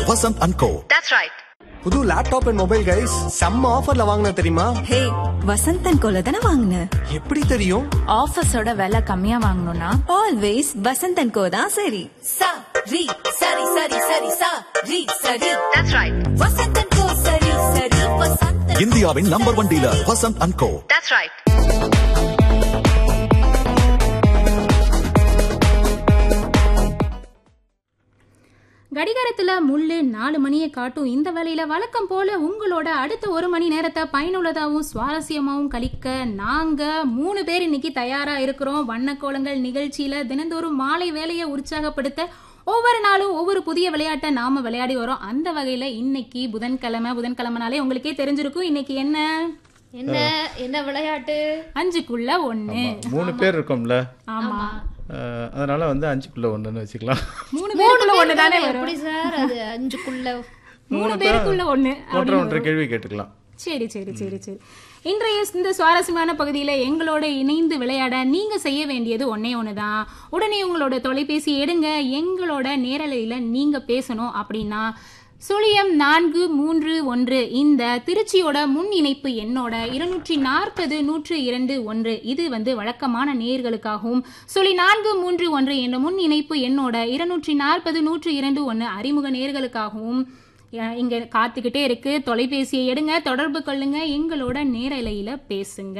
Vasant and Co. That's right. புது laptop and mobile guys செம்ம ஆஃபர்ல வாங்கின தெரியுமா ஹே வசந்தன் கோல தானே வாங்கின எப்படி தெரியும் ஆஃபீஸோட விலை கம்மியா வாங்கணும்னா ஆல்வேஸ் வசந்தன் கோ தான் சரி சா ரி சரி சரி சரி சா ரி சரி That's right. வசந்தன் கோ சரி சரி வசந்தன் இந்தியாவின் number one dealer Vasanth and co That's right. கடிகாரத்துல முள்ளு நாலு மணியை காட்டும் இந்த வேளையில வழக்கம் போல உங்களோட அடுத்த ஒரு மணி நேரத்தை பயனுள்ளதாகவும் சுவாரஸ்யமாகவும் கழிக்க நாங்க மூணு பேர் இன்னைக்கு தயாரா இருக்கிறோம் வண்ணக்கோலங்கள் நிகழ்ச்சியில தினந்தோறும் மாலை வேலையை உற்சாகப்படுத்த ஒவ்வொரு நாளும் ஒவ்வொரு புதிய விளையாட்டை நாம விளையாடி வரோம் அந்த வகையில இன்னைக்கு புதன்கிழமை புதன்கிழமைனாலே உங்களுக்கே தெரிஞ்சிருக்கும் இன்னைக்கு என்ன என்ன என்ன விளையாட்டு அஞ்சுக்குள்ள ஒண்ணு மூணு பேர் இருக்கோம்ல ஆமா அஹ், அதனால வந்து அஞ்சுக்குள்ள ஒண்ணுன்னு வச்சுக்கலாம் மூணு மூணு பேருக்குள்ள ஒண்ணு தானே பேர் வரும் எப்படி சார் அது அஞ்சுக்குள்ள மூணு பேருக்குள்ள ஒண்ணு ஒன்றரை ஒன்றரை கேள்வி கேட்டுக்கலாம் சரி சரி சரி சரி இன்றைய இந்த சுவாரஸ்யமான பகுதியில் எங்களோட இணைந்து விளையாட நீங்க செய்ய வேண்டியது ஒன்னே ஒன்று தான் உடனே உங்களோட தொலைபேசி எடுங்க எங்களோட நேரலையில் நீங்க பேசணும் அப்படின்னா சுழியம் நான்கு மூன்று ஒன்று இந்த திருச்சியோட முன் இணைப்பு எண்ணோட இருநூற்றி நாற்பது நூற்று இரண்டு ஒன்று இது வந்து வழக்கமான நேயர்களுக்காகவும் சுழி நான்கு மூன்று ஒன்று என்ற முன் இணைப்பு எண்ணோட இருநூற்றி நாற்பது நூற்று இரண்டு ஒன்று அறிமுக நேயர்களுக்காகவும் அஹ் இங்க காத்துக்கிட்டே இருக்கு தொலைபேசியை எடுங்க தொடர்பு கொள்ளுங்க எங்களோட நேரலையில பேசுங்க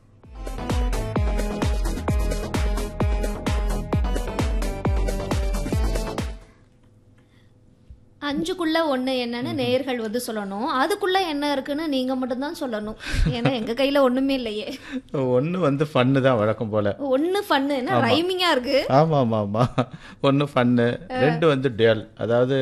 அஞ்சுக்குள்ள ஒண்ணு என்னன்னு நேர்கள் வந்து சொல்லணும் அதுக்குள்ள என்ன இருக்குன்னு நீங்க மட்டும்தான் சொல்லணும் ஏன்னா எங்க கையில ஒண்ணுமே இல்லையே ஒன்று வந்து ஃபன்னு தான் வழக்கம் போல ஒண்ணு ஃபன்னு என்ன ரைமிங்கா இருக்கு ஆமா ஆமா ஆமா ஒன்று ஃபன்னு ரெண்டு வந்து டேல் அதாவது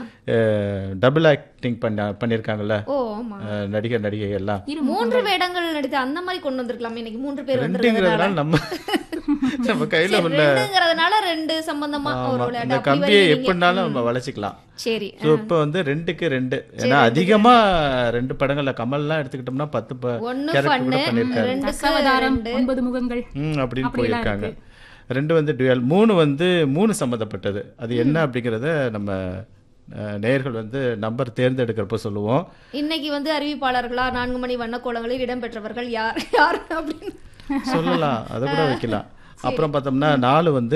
டபுள் ஆக்டிங் பண்ண பண்ணியிருக்காங்கல்ல ஓ ஆமா அஹ், நடிகர் நடிகை எல்லாம் மூன்று வேடங்கள் நடித்து அந்த மாதிரி கொண்டு வந்திருக்கலாமே இன்னைக்கு மூன்று பேர் ரெண்டுங்கிறதுனால வந்திருக்கிறதுனால நம்ம நம்ம கையில சரி, உள்ள ரெண்டுங்கிறதுனால ரெண்டு சம்பந்தமா ஒரு ஆமா விளையாட்டு இந்த அப்படி கம்பியை வருவீங்க. எப்படினாலும் நம்ம வளைச்சிக்கலாம் சரி ஸோ இப்போ வந்து ரெண்டுக்கு ரெண்டு ஏன்னா அதிகமா ரெண்டு படங்கள்ல கமல்லாம் எடுத்துக்கிட்டோம்னா பத்து ப- ஒண்ணு character ஃபன்னு கூட பண்ணியிருக்காரு ரெண்டுக்கு தசாவதாரம் ரெண்டு ஒன்பது முகங்கள் ம் அப்படின்னு அப்படிலாம் போயிருக்காங்க ரெண்டு வந்து டுவெல் மூணு வந்து மூணு சம்மந்தப்பட்டது அது என்ன அப்படிங்கிறத நம்ம அஹ், நேயர்கள் வந்து நம்பர் தேர்ந்தெடுக்கிறப்ப சொல்லுவோம் இன்னைக்கு வந்து அறிவிப்பாளர்களா நான்கு மணி வண்ணக்கோலங்களில் இடம்பெற்றவர்கள் யார் யார் அப்படின்னு சொல்லலாம் அதை கூட வைக்கலாம் அப்புறம் பார்த்தோம்னா நாலு வந்து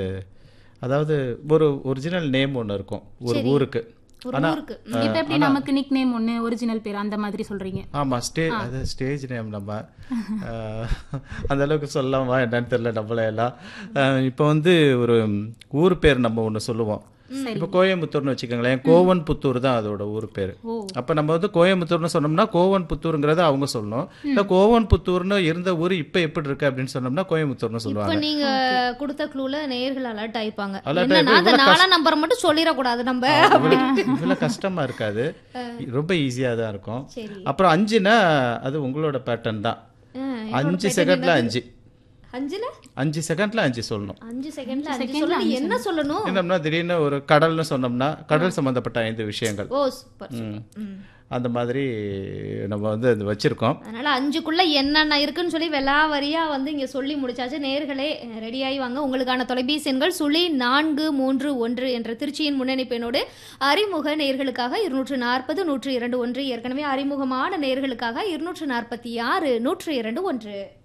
அதாவது ஒரு ஒரிஜினல் நேம் ஒன்று இருக்கும் ஒரு ஊருக்கு ஒரு ஆனா ஊருக்கு இப்ப எப்படி நமக்கு நிக் நேம் ஒண்ணு ஒரிஜினல் பேர் அந்த மாதிரி சொல்றீங்க ஆமா ஸ்டே அது ஸ்டேஜ் நேம் நம்ம அஹ், அந்த அளவுக்கு சொல்லலாமா என்னன்னு தெரியல நம்மள எல்லாம் அஹ், இப்போ வந்து ஒரு ஊர் பேர் நம்ம ஒன்று சொல்லுவோம் இப்போ கோயம்புத்தூர்னு வச்சுக்கோங்களேன் கோவன் புத்தூர் தான் அதோட ஊர் பேர் அப்போ நம்ம வந்து கோயம்புத்தூர்னு சொன்னோம்னா கோவன் புத்தூருங்கிறத அவங்க சொல்லணும் இல்லை கோவன் புத்தூர்னு இருந்த ஊர் இப்போ எப்படி இருக்கு அப்படின்னு சொன்னோம்னா கோயம்புத்தூர்னு இப்ப சொல்லுவாங்க நீங்க கொடுத்த க்ளூல நேயர்கள் அலர்ட் ஆயிப்பாங்க Alert என்னன்னா ஆயிப்பா, அந்த இவ்வளவு நாலாம் நம்பர் மட்டும் சொல்லிடக்கூடாது நம்ம இவ்வளோ கஷ்டமா இருக்காது ரொம்ப ஈஸியாக தான் இருக்கும் சரி அப்புறம் அஞ்சுனா அது உங்களோட பேட்டர்ன் தான் ஆ, அஞ்சு செகண்ட்ல அஞ்சு அஞ்சுல அஞ்சு செகண்ட்ல அஞ்சு சொல்லணும் அஞ்சு செகண்ட்ல அஞ்சு சொல்லணும் என்ன சொல்லணும் என்னம்னா திடீர்னு ஒரு கடல்னு சொன்னோம்னா கடல் சம்பந்தப்பட்ட ஐந்து விஷயங்கள் ஓ சூப்பர் ம். அந்த மாதிரி நம்ம வந்து அது வச்சிருக்கோம் அதனால அஞ்சுக்குள்ள என்னென்ன இருக்குன்னு சொல்லி வெளாவரியா வந்து இங்க சொல்லி முடிச்சாச்சு நேர்களே ரெடியாகி வாங்க உங்களுக்கான தொலைபேசி எண்கள் சுழி நான்கு மூன்று ஒன்று என்ற திருச்சியின் முன்னணிப்பெண்ணோடு அறிமுக நேர்களுக்காக இருநூற்று நாற்பது நூற்று இரண்டு ஒன்று ஏற்கனவே அறிமுகமான நேர்களுக்காக இருநூற்று நாற்பத்தி ஆறு நூற்று இரண்டு ஒன்று